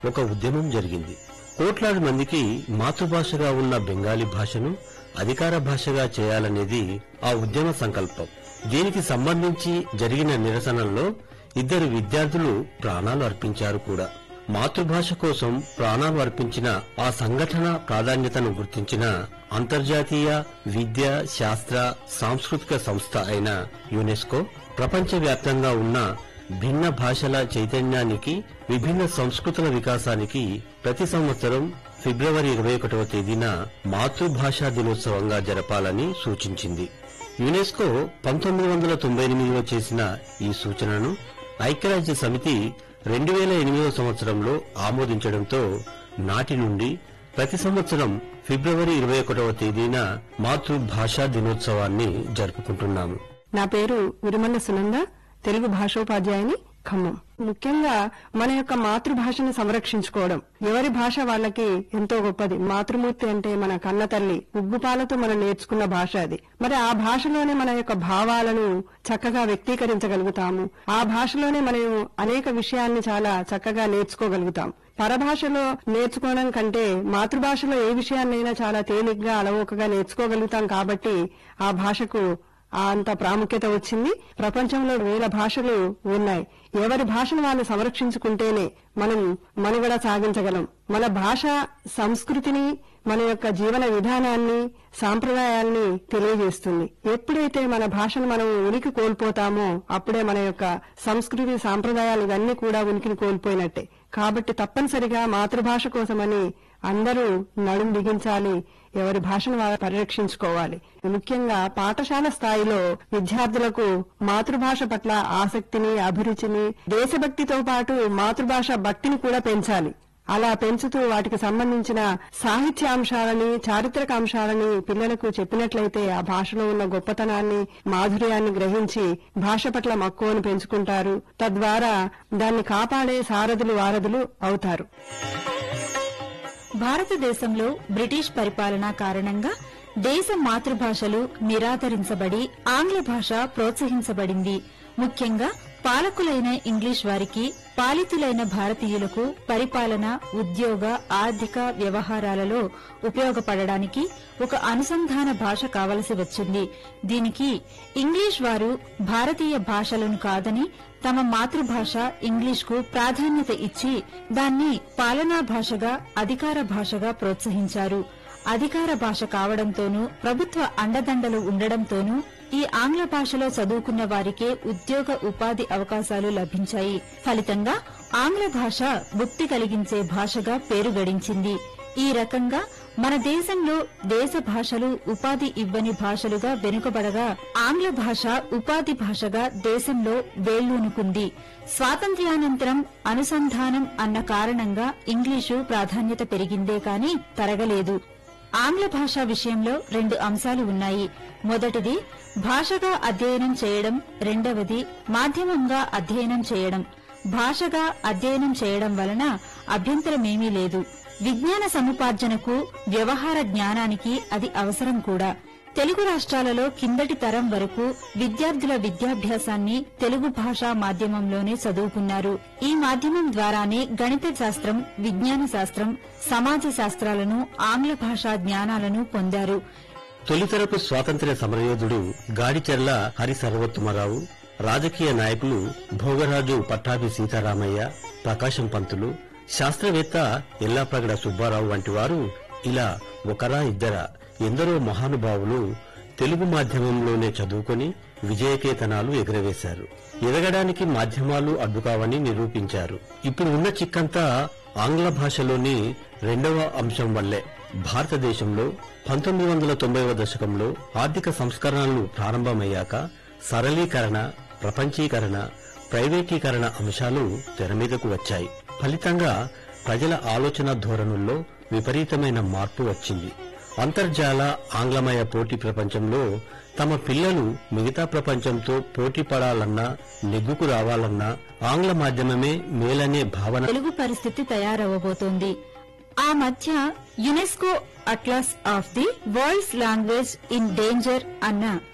ఒక ఉద్యమం జరిగింది కోట్లాది మందికి మాతృభాషగా ఉన్న బెంగాలీ భాషను అధికార భాషగా చేయాలనేది ఆ ఉద్యమ సంకల్పం దీనికి సంబంధించి జరిగిన నిరసనల్లో ఇద్దరు విద్యార్థులు ప్రాణాలు అర్పించారు కూడా మాతృభాష కోసం ప్రాణాలు అర్పించిన ఆ సంఘటన ప్రాధాన్యతను గుర్తించిన అంతర్జాతీయ విద్య శాస్త్ర సాంస్కృతిక సంస్థ అయిన యునెస్కో ప్రపంచవ్యాప్తంగా ఉన్న భిన్న భాషల చైతన్యానికి విభిన్న సంస్కృతుల వికాసానికి ప్రతి సంవత్సరం ఫిబ్రవరి ఇరవై ఒకటవ తేదీన మాతృభాషా దినోత్సవంగా జరపాలని సూచించింది యునెస్కో పంతొమ్మిది వందల తొంభై ఎనిమిదిలో చేసిన ఈ సూచనను ఐక్యరాజ్య సమితి రెండు వేల ఎనిమిదవ సంవత్సరంలో ఆమోదించడంతో నాటి నుండి ప్రతి సంవత్సరం ఫిబ్రవరి ఇరవై ఒకటవ తేదీన మాతృభాషా దినోత్సవాన్ని జరుపుకుంటున్నాము నా పేరు విరుమల్ల సునంద తెలుగు భాషోపాధ్యాయుని ఖమ్మం ముఖ్యంగా మన యొక్క మాతృభాషను సంరక్షించుకోవడం ఎవరి భాష వాళ్ళకి ఎంతో గొప్పది మాతృమూర్తి అంటే మన కన్న తల్లి ఉగ్గుపాలతో మనం నేర్చుకున్న భాష అది మరి ఆ భాషలోనే మన యొక్క భావాలను చక్కగా వ్యక్తీకరించగలుగుతాము ఆ భాషలోనే మనం అనేక విషయాల్ని చాలా చక్కగా నేర్చుకోగలుగుతాం పరభాషలో నేర్చుకోవడం కంటే మాతృభాషలో ఏ విషయాన్నైనా చాలా తేలిగ్గా అలవోకగా నేర్చుకోగలుగుతాం కాబట్టి ఆ భాషకు ఆ అంత ప్రాముఖ్యత వచ్చింది ప్రపంచంలో వేల భాషలు ఉన్నాయి ఎవరి భాషను వాళ్ళు సంరక్షించుకుంటేనే మనం మనుగడ సాగించగలం మన భాష సంస్కృతిని మన యొక్క జీవన విధానాన్ని సాంప్రదాయాల్ని తెలియజేస్తుంది ఎప్పుడైతే మన భాషను మనం ఉనికి కోల్పోతామో అప్పుడే మన యొక్క సంస్కృతి సాంప్రదాయాలు ఇవన్నీ కూడా ఉనికిని కోల్పోయినట్టే కాబట్టి తప్పనిసరిగా మాతృభాష కోసమని అందరూ నడుం బిగించాలి ఎవరి భాషను వారు పరిరక్షించుకోవాలి ముఖ్యంగా పాఠశాల స్థాయిలో విద్యార్థులకు మాతృభాష పట్ల ఆసక్తిని అభిరుచిని దేశభక్తితో పాటు మాతృభాష భక్తిని కూడా పెంచాలి అలా పెంచుతూ వాటికి సంబంధించిన సాహిత్య అంశాలని చారిత్రక అంశాలని పిల్లలకు చెప్పినట్లయితే ఆ భాషలో ఉన్న గొప్పతనాన్ని మాధుర్యాన్ని గ్రహించి భాష పట్ల మక్కువను పెంచుకుంటారు తద్వారా దాన్ని కాపాడే సారథులు వారధులు అవుతారు భారతదేశంలో బ్రిటిష్ పరిపాలన కారణంగా దేశ మాతృభాషలు నిరాకరించబడి ఆంగ్ల భాష ప్రోత్సహించబడింది ముఖ్యంగా పాలకులైన ఇంగ్లీష్ వారికి పాలితులైన భారతీయులకు పరిపాలన ఉద్యోగ ఆర్థిక వ్యవహారాలలో ఉపయోగపడడానికి ఒక అనుసంధాన భాష కావలసి వచ్చింది దీనికి ఇంగ్లీష్ వారు భారతీయ భాషలను కాదని తమ మాతృభాష ఇంగ్లీష్కు ప్రాధాన్యత ఇచ్చి దాన్ని పాలనా భాషగా అధికార భాషగా ప్రోత్సహించారు అధికార భాష కావడంతోనూ ప్రభుత్వ అండదండలు ఉండడంతోనూ ఈ ఆంగ్ల భాషలో చదువుకున్న వారికే ఉద్యోగ ఉపాధి అవకాశాలు లభించాయి ఫలితంగా ఆంగ్ల భాష ముక్తి కలిగించే భాషగా పేరు గడించింది ఈ రకంగా మన దేశంలో దేశ భాషలు ఉపాధి ఇవ్వని భాషలుగా వెనుకబడగా ఆంగ్ల భాష ఉపాధి భాషగా దేశంలో వేళ్లూనుకుంది స్వాతంత్ర్యానంతరం అనుసంధానం అన్న కారణంగా ఇంగ్లీషు ప్రాధాన్యత పెరిగిందే కాని తరగలేదు ఆంగ్ల భాష విషయంలో రెండు అంశాలు ఉన్నాయి మొదటిది భాషగా అధ్యయనం చేయడం రెండవది మాధ్యమంగా అధ్యయనం చేయడం భాషగా అధ్యయనం చేయడం వలన అభ్యంతరమేమీ లేదు విజ్ఞాన సముపార్జనకు వ్యవహార జ్ఞానానికి అది అవసరం కూడా తెలుగు రాష్ట్రాలలో కిందటి తరం వరకు విద్యార్థుల విద్యాభ్యాసాన్ని తెలుగు భాషా మాధ్యమంలోనే చదువుకున్నారు ఈ మాధ్యమం ద్వారానే గణిత శాస్త్రం విజ్ఞాన శాస్త్రం సమాజ శాస్త్రాలను ఆంగ్ల భాషా జ్ఞానాలను పొందారు తొలితరపు స్వాతంత్ర్య సమరయోధుడు గాడిచెర్ల హరి సర్వోత్తమరావు రాజకీయ నాయకులు భోగరాజు పట్టాభి సీతారామయ్య ప్రకాశం పంతులు శాస్త్రవేత్త ఎల్లాప్రగడ సుబ్బారావు వంటి వారు ఇలా ఒకరా ఇద్దరా ఎందరో మహానుభావులు తెలుగు మాధ్యమంలోనే చదువుకొని విజయకేతనాలు ఎగురవేశారు ఎదగడానికి మాధ్యమాలు అడ్డుకావని నిరూపించారు ఇప్పుడు ఉన్న చిక్కంతా ఆంగ్ల భాషలోని రెండవ అంశం వల్లే భారతదేశంలో పంతొమ్మిది వందల తొంభైవ దశకంలో ఆర్థిక సంస్కరణలు ప్రారంభమయ్యాక సరళీకరణ ప్రపంచీకరణ ప్రైవేటీకరణ అంశాలు తెరమీదకు వచ్చాయి ఫలితంగా ప్రజల ఆలోచన ధోరణుల్లో విపరీతమైన మార్పు వచ్చింది అంతర్జాల ఆంగ్లమయ పోటీ ప్రపంచంలో తమ పిల్లలు మిగతా ప్రపంచంతో పోటీ పడాలన్నా నెగ్గుకు రావాలన్నా ఆంగ్ల మాధ్యమమే మేలనే భావన తెలుగు పరిస్థితి తయారవబోతోంది ఆ మధ్య UNESCO atlas of the world's language in danger అన్న